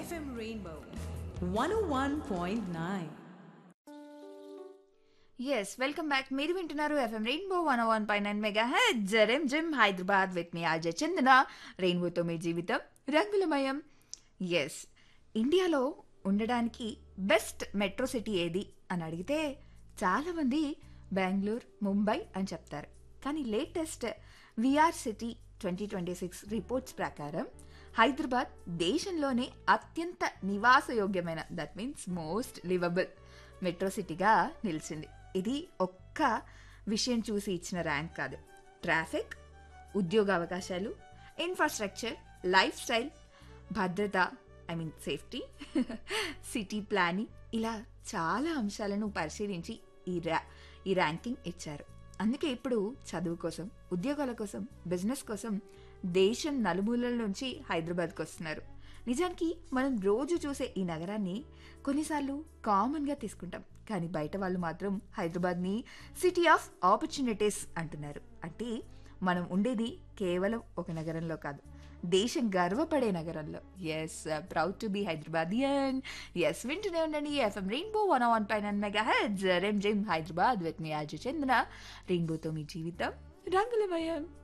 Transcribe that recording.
FM Rainbow 101.9. Yes welcome back మీరు వింటున్నారు FM Rainbow one one పై నైన్ మెగా హెడ్ జరెం జిమ్ హైదరాబాద్ విత్ మీ అజయ్ చందన రెయిన్బోతో మీ జీవితం రంగులమయం ఎస్ ఇండియాలో ఉండడానికి బెస్ట్ మెట్రో సిటీ ఏది అని అడిగితే చాలామంది బెంగళూరు ముంబై అని చెప్తారు కానీ latest V R city twenty twenty six reports ప్రకారం హైదరాబాద్ దేశంలోనే అత్యంత నివాసయోగ్యమైన that means most livable metro సిటీగా నిలిచింది ఇది ఒక్క విషయం చూసి ఇచ్చిన ర్యాంక్ కాదు ట్రాఫిక్ ఉద్యోగ అవకాశాలు ఇన్ఫ్రాస్ట్రక్చర్ లైఫ్ స్టైల్ భద్రత I mean safety city planning ఇలా చాలా అంశాలను పరిశీలించి ఈ ర్యా ఈ ర్యాంకింగ్ ఇచ్చారు అందుకే ఇప్పుడు చదువు కోసం ఉద్యోగాల కోసం బిజినెస్ కోసం దేశం నలుమూలల నుంచి హైదరాబాద్కి వస్తున్నారు నిజానికి మనం రోజు చూసే ఈ నగరాన్ని కొన్నిసార్లు కామన్గా తీసుకుంటాం కానీ బయట వాళ్ళు మాత్రం హైదరాబాద్ని సిటీ ఆఫ్ ఆపర్చునిటీస్ అంటున్నారు అంటే మనం ఉండేది కేవలం ఒక నగరంలో కాదు దేశం గర్వపడే నగరంలో yes proud to be Hyderabadian yes వింటూనే ఉండండి ఎఫ్ఎం రెయిన్బో వన్ వన్ పైన మెగా హెడ్స్ రెమ్ జెమ్ హైదరాబాద్ విత్ మీ ఆజు చందన రెయిన్బోతో మీ జీవితం రంగులమయం